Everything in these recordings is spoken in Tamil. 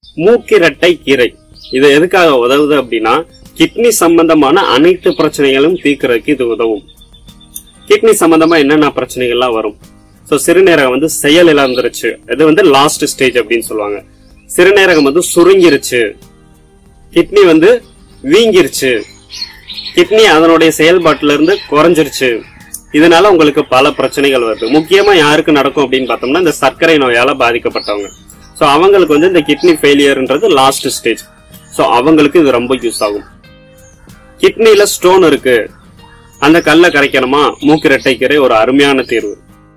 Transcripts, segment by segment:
மூக்கிரட்டை கீரை இது எதுக்காக உதவுது அப்படின்னா கிட்னி சம்பந்தமான அனைத்து பிரச்சனைகளும் தீர்க்கறதுக்கு இது உதவும் கிட்னி சம்பந்தமா என்னென்ன பிரச்சனைகள்லாம் வரும் ஸோ சிறுநீரகம் வந்து செயல் இழந்துருச்சு இது வந்து லாஸ்ட் ஸ்டேஜ் அப்படின்னு சொல்லுவாங்க சிறுநீரகம் வந்து சுருங்கிருச்சு கிட்னி வந்து வீங்கிருச்சு கிட்னி அதனுடைய செயல்பாட்டுல இருந்து குறைஞ்சிருச்சு இதனால உங்களுக்கு பல பிரச்சனைகள் வருது முக்கியமா யாருக்கு நடக்கும் அப்படின்னு பார்த்தோம்னா இந்த சர்க்கரை நோயால பாதிக்கப்பட்டவங்க ஸோ அவங்களுக்கு வந்து இந்த கிட்னி ஃபெயிலியர்ன்றது லாஸ்ட் ஸ்டேஜ் ஸோ அவங்களுக்கு இது ரொம்ப யூஸ் ஆகும் கிட்னில ஸ்டோன் இருக்கு அந்த கல்லை கரைக்கணுமா மூக்கிரட்டை கீரை ஒரு அருமையான தீர்வு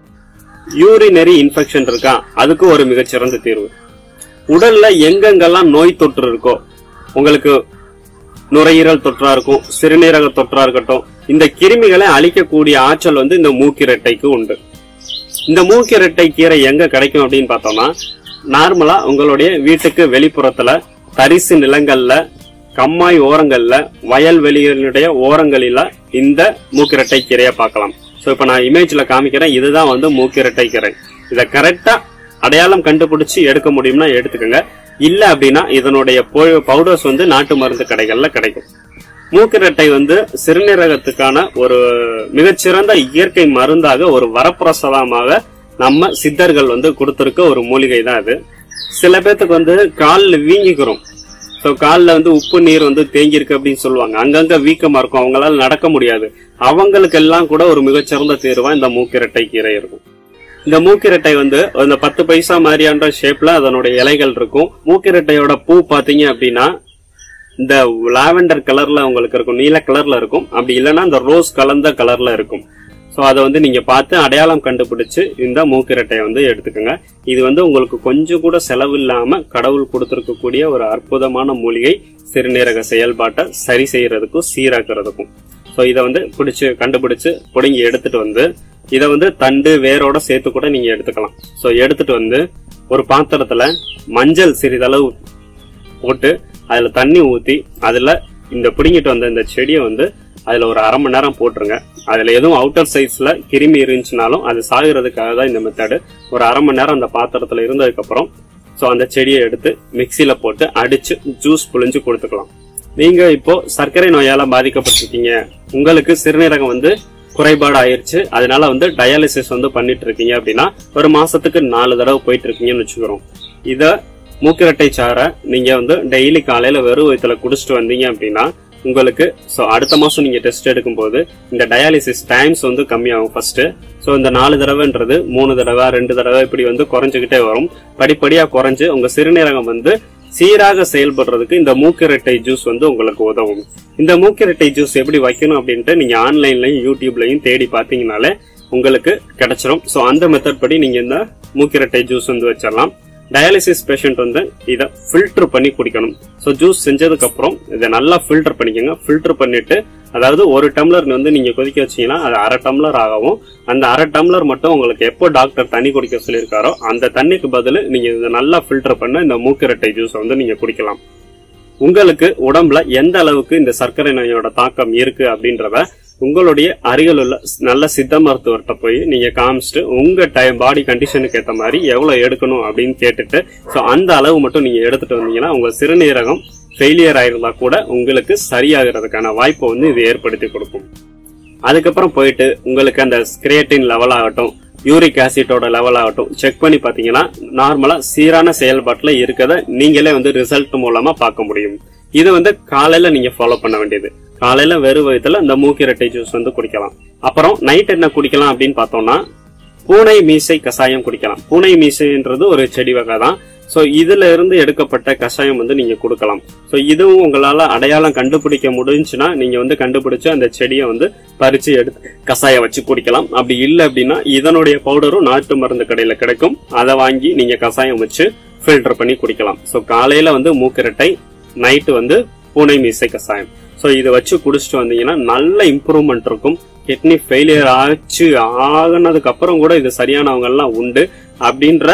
யூரினரி இன்ஃபெக்ஷன் இருக்கா அதுக்கு ஒரு மிகச்சிறந்த தீர்வு உடல்ல எங்கெங்கெல்லாம் நோய் தொற்று இருக்கோ உங்களுக்கு நுரையீரல் தொற்றா இருக்கும் சிறுநீரக தொற்றா இருக்கட்டும் இந்த கிருமிகளை அழிக்கக்கூடிய ஆற்றல் வந்து இந்த மூக்கிரட்டைக்கு உண்டு இந்த மூக்கிரட்டை கீரை எங்க கிடைக்கும் அப்படின்னு பார்த்தோம்னா நார்மலா உங்களுடைய வீட்டுக்கு வெளிப்புறத்துல தரிசு நிலங்கள்ல கம்மாய் ஓரங்கள்ல வயல்வெளிகளுடைய ஓரங்களில இந்த மூக்கிரட்டை கீரையை பார்க்கலாம் சோ இப்ப நான் இமேஜ்ல காமிக்கிறேன் இதுதான் வந்து மூக்கிரட்டை கீரை இதை கரெக்டா அடையாளம் கண்டுபிடிச்சு எடுக்க முடியும்னா எடுத்துக்கோங்க இல்ல அப்படின்னா இதனுடைய பவுடர்ஸ் வந்து நாட்டு மருந்து கடைகள்ல கிடைக்கும் மூக்கிரட்டை வந்து சிறுநீரகத்துக்கான ஒரு மிகச்சிறந்த இயற்கை மருந்தாக ஒரு வரப்பிரசாதமாக நம்ம சித்தர்கள் வந்து கொடுத்திருக்க ஒரு மூலிகை தான் அது சில பேர்த்துக்கு வந்து காலில் வீங்கிக்கிறோம் ஸோ காலில் வந்து உப்பு நீர் வந்து தேங்கியிருக்கு அப்படின்னு சொல்லுவாங்க அங்கங்க வீக்கமா இருக்கும் அவங்களால நடக்க முடியாது அவங்களுக்கெல்லாம் கூட ஒரு மிகச்சிறந்த தீர்வா இந்த மூக்கிரட்டை கீரை இருக்கும் இந்த மூக்கிரட்டை வந்து இந்த பத்து பைசா மாதிரியான ஷேப்ல அதனுடைய இலைகள் இருக்கும் மூக்கிரட்டையோட பூ பாத்தீங்க அப்படின்னா இந்த லாவெண்டர் கலர்ல உங்களுக்கு இருக்கும் நீல கலர்ல இருக்கும் அப்படி இல்லைன்னா இந்த ரோஸ் கலந்த கலர்ல இருக்கும் ஸோ அதை வந்து நீங்க பார்த்து அடையாளம் கண்டுபிடிச்சு இந்த மூக்கிரட்டையை வந்து எடுத்துக்கோங்க இது வந்து உங்களுக்கு கொஞ்சம் கூட செலவு இல்லாம கடவுள் கொடுத்திருக்கக்கூடிய ஒரு அற்புதமான மூலிகை சிறுநீரக செயல்பாட்டை சரி செய்யறதுக்கும் சீராக்குறதுக்கும் ஸோ இதை வந்து பிடிச்சு கண்டுபிடிச்சு பிடுங்கி எடுத்துட்டு வந்து இதை வந்து தண்டு வேரோட சேர்த்து கூட நீங்க எடுத்துக்கலாம் ஸோ எடுத்துட்டு வந்து ஒரு பாத்திரத்துல மஞ்சள் சிறிதளவு போட்டு அதுல தண்ணி ஊத்தி அதுல இந்த பிடுங்கிட்டு வந்த இந்த செடியை வந்து அதுல ஒரு அரை மணி நேரம் போட்டுருங்க அதுல எதுவும் அவுட்டர் சைஸ்ல கிருமி இருந்துச்சுனாலும் அது சாகுறதுக்காக தான் இந்த மெத்தடு ஒரு அரை மணி நேரம் அந்த பாத்திரத்துல இருந்ததுக்கு அப்புறம் ஸோ அந்த செடியை எடுத்து மிக்சியில போட்டு அடிச்சு ஜூஸ் புழிஞ்சு கொடுத்துக்கலாம் நீங்க இப்போ சர்க்கரை நோயால பாதிக்கப்பட்டிருக்கீங்க உங்களுக்கு சிறுநீரகம் வந்து குறைபாடு ஆயிருச்சு அதனால வந்து டயாலிசிஸ் வந்து பண்ணிட்டு இருக்கீங்க அப்படின்னா ஒரு மாசத்துக்கு நாலு தடவை போயிட்டு இருக்கீங்கன்னு வச்சுக்கிறோம் இத மூக்கிரட்டை சாரை நீங்க வந்து டெய்லி காலையில வெறும் வயிற்றுல குடிச்சிட்டு வந்தீங்க அப்படின்னா உங்களுக்கு ஸோ அடுத்த மாசம் நீங்க டெஸ்ட் எடுக்கும்போது இந்த டயாலிசிஸ் டைம்ஸ் வந்து கம்மியாகும் ஃபர்ஸ்ட் ஸோ இந்த நாலு தடவைன்றது மூணு தடவை ரெண்டு தடவை இப்படி வந்து குறைஞ்சுக்கிட்டே வரும் படிப்படியா குறைஞ்சு உங்க சிறுநீரகம் வந்து சீராக செயல்படுறதுக்கு இந்த மூக்கிரட்டை ஜூஸ் வந்து உங்களுக்கு உதவும் இந்த மூக்கிரட்டை ஜூஸ் எப்படி வைக்கணும் அப்படின்ட்டு நீங்க ஆன்லைன்லயும் யூடியூப்லயும் தேடி பாத்தீங்கனாலே உங்களுக்கு கிடைச்சிரும் ஸோ அந்த மெத்தட் படி நீங்க இந்த மூக்கிரட்டை ஜூஸ் வந்து வச்சிடலாம் டயாலிசிஸ் பேஷண்ட் வந்து இதை ஃபில்டர் பண்ணி குடிக்கணும் ஸோ ஜூஸ் செஞ்சதுக்கு அப்புறம் இதை நல்லா ஃபில்டர் பண்ணிக்கோங்க ஃபில்டர் பண்ணிட்டு அதாவது ஒரு டம்ளர் வந்து நீங்க கொதிக்க வச்சீங்கன்னா அது அரை டம்ளர் ஆகவும் அந்த அரை டம்ளர் மட்டும் உங்களுக்கு எப்போ டாக்டர் தண்ணி குடிக்க சொல்லியிருக்காரோ அந்த தண்ணிக்கு பதில் நீங்க இதை நல்லா ஃபில்டர் பண்ண இந்த மூக்கிரட்டை ஜூஸ் வந்து நீங்க குடிக்கலாம் உங்களுக்கு உடம்புல எந்த அளவுக்கு இந்த சர்க்கரை நோயோட தாக்கம் இருக்கு அப்படின்றத உங்களுடைய அருகில் உள்ள நல்ல சித்த மருத்துவர்கிட்ட போய் நீங்க காமிச்சிட்டு உங்க டைம் பாடி கண்டிஷனுக்கு ஏத்த மாதிரி எவ்வளவு எடுக்கணும் அப்படின்னு கேட்டுட்டு ஸோ அந்த அளவு மட்டும் நீங்க எடுத்துட்டு வந்தீங்கன்னா உங்க சிறுநீரகம் ஃபெயிலியர் ஆயிருந்தா கூட உங்களுக்கு சரியாகிறதுக்கான வாய்ப்பை வந்து இது ஏற்படுத்தி கொடுக்கும் அதுக்கப்புறம் போயிட்டு உங்களுக்கு அந்த கிரியேட்டின் லெவல் ஆகட்டும் யூரிக் ஆசிட்டோட லெவல் ஆகட்டும் செக் பண்ணி பாத்தீங்கன்னா நார்மலா சீரான செயல்பாட்டுல இருக்கத நீங்களே வந்து ரிசல்ட் மூலமா பார்க்க முடியும் இது வந்து காலையில நீங்க ஃபாலோ பண்ண வேண்டியது காலையில வெறும் வயிற்றுல இந்த மூக்கிரட்டை ஜூஸ் வந்து குடிக்கலாம் அப்புறம் நைட் என்ன குடிக்கலாம் அப்படின்னு பார்த்தோம்னா பூனை மீசை கஷாயம் குடிக்கலாம் பூனை மீசைன்றது ஒரு செடி வகை தான் ஸோ இதுல இருந்து எடுக்கப்பட்ட கஷாயம் வந்து நீங்க கொடுக்கலாம் ஸோ இதுவும் உங்களால அடையாளம் கண்டுபிடிக்க முடிஞ்சுன்னா நீங்க வந்து கண்டுபிடிச்சு அந்த செடியை வந்து பறிச்சு எடுத்து கஷாயம் வச்சு குடிக்கலாம் அப்படி இல்லை அப்படின்னா இதனுடைய பவுடரும் நாட்டு மருந்து கடையில கிடைக்கும் அதை வாங்கி நீங்க கஷாயம் வச்சு ஃபில்டர் பண்ணி குடிக்கலாம் ஸோ காலையில வந்து மூக்கிரட்டை நைட்டு வந்து பூனை மீசை கஷாயம் ஸோ இதை வச்சு குடிச்சிட்டு வந்தீங்கன்னா நல்ல இம்ப்ரூவ்மெண்ட் இருக்கும் கிட்னி ஃபெயிலியர் ஆச்சு ஆகுனதுக்கு அப்புறம் கூட இது சரியானவங்க எல்லாம் உண்டு அப்படின்ற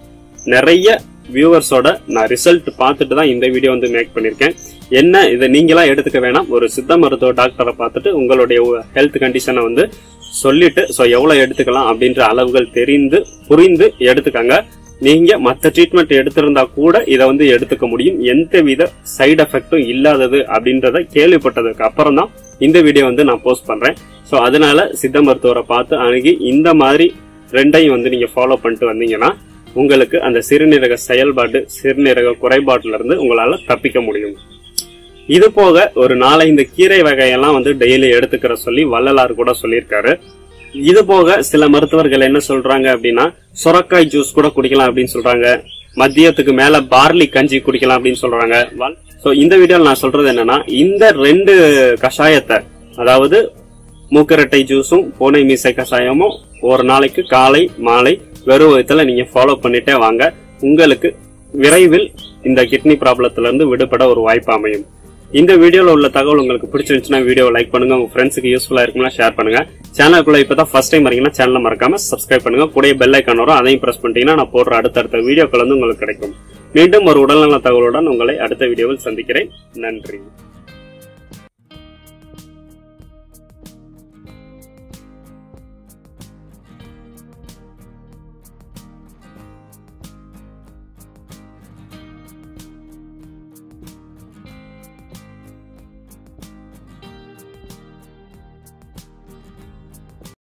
நிறைய வியூவர்ஸோட நான் ரிசல்ட் பார்த்துட்டு தான் இந்த வீடியோ வந்து மேக் பண்ணிருக்கேன் என்ன இதை நீங்களா எடுத்துக்க வேணாம் ஒரு சித்த மருத்துவ டாக்டரை பார்த்துட்டு உங்களுடைய ஹெல்த் கண்டிஷனை வந்து சொல்லிட்டு ஸோ எவ்வளவு எடுத்துக்கலாம் அப்படின்ற அளவுகள் தெரிந்து புரிந்து எடுத்துக்கங்க நீங்க மற்ற ட்ரீட்மெண்ட் எடுத்திருந்தா கூட இதை வந்து எடுத்துக்க முடியும் எந்த வித சைடு எஃபெக்டும் இல்லாதது அப்படின்றத கேள்விப்பட்டதுக்கு அப்புறம் தான் இந்த வீடியோ வந்து நான் போஸ்ட் பண்றேன் ஸோ அதனால சித்த மருத்துவரை பார்த்து அணுகி இந்த மாதிரி ரெண்டையும் வந்து நீங்க ஃபாலோ பண்ணிட்டு வந்தீங்கன்னா உங்களுக்கு அந்த சிறுநீரக செயல்பாடு சிறுநீரக குறைபாட்டுல இருந்து உங்களால தப்பிக்க முடியும் இது போக ஒரு நாலஞ்சு கீரை வகையெல்லாம் வந்து டெய்லி எடுத்துக்கிற சொல்லி வள்ளலார் கூட சொல்லியிருக்காரு இது போக சில மருத்துவர்கள் என்ன சொல்றாங்க அப்படின்னா சுரக்காய் ஜூஸ் கூட குடிக்கலாம் அப்படின்னு சொல்றாங்க மதியத்துக்கு மேல பார்லி கஞ்சி குடிக்கலாம் அப்படின்னு சொல்றாங்க சோ இந்த வீடியோல நான் சொல்றது என்னன்னா இந்த ரெண்டு கஷாயத்தை அதாவது மூக்கரட்டை ஜூஸும் பூனை மீசை கஷாயமும் ஒரு நாளைக்கு காலை மாலை வெறும் விதத்துல நீங்க ஃபாலோ பண்ணிட்டே வாங்க உங்களுக்கு விரைவில் இந்த கிட்னி ப்ராப்ளத்துல இருந்து விடுபட ஒரு வாய்ப்பு அமையும் இந்த வீடியோல உள்ள தகவல் உங்களுக்கு பிடிச்சிருந்துச்சுன்னா வீடியோவை லைக் பண்ணுங்க உங்க ஃப்ரெண்ட்ஸுக்கு யூஸ்ஃபுல்லா இருக்கும்னா ஷேர் பண்ணுங்க சேனலுக்குள்ள இப்பதான் ஃபர்ஸ்ட் டைம் வரீங்கன்னா சேனலை மறக்காம சப்ஸ்கிரைப் பண்ணுங்க கூடயே பெல் ஐக்கான் வரும் அதையும் பிரஸ் பண்ணிட்டீங்கன்னா நான் போடுற அடுத்தடுத்த வீடியோக்கள் வந்து உங்களுக்கு கிடைக்கும் மீண்டும் ஒரு உடல்நல தகவலுடன் உங்களை அடுத்த வீடியோவில் சந்திக்கிறேன் நன்றி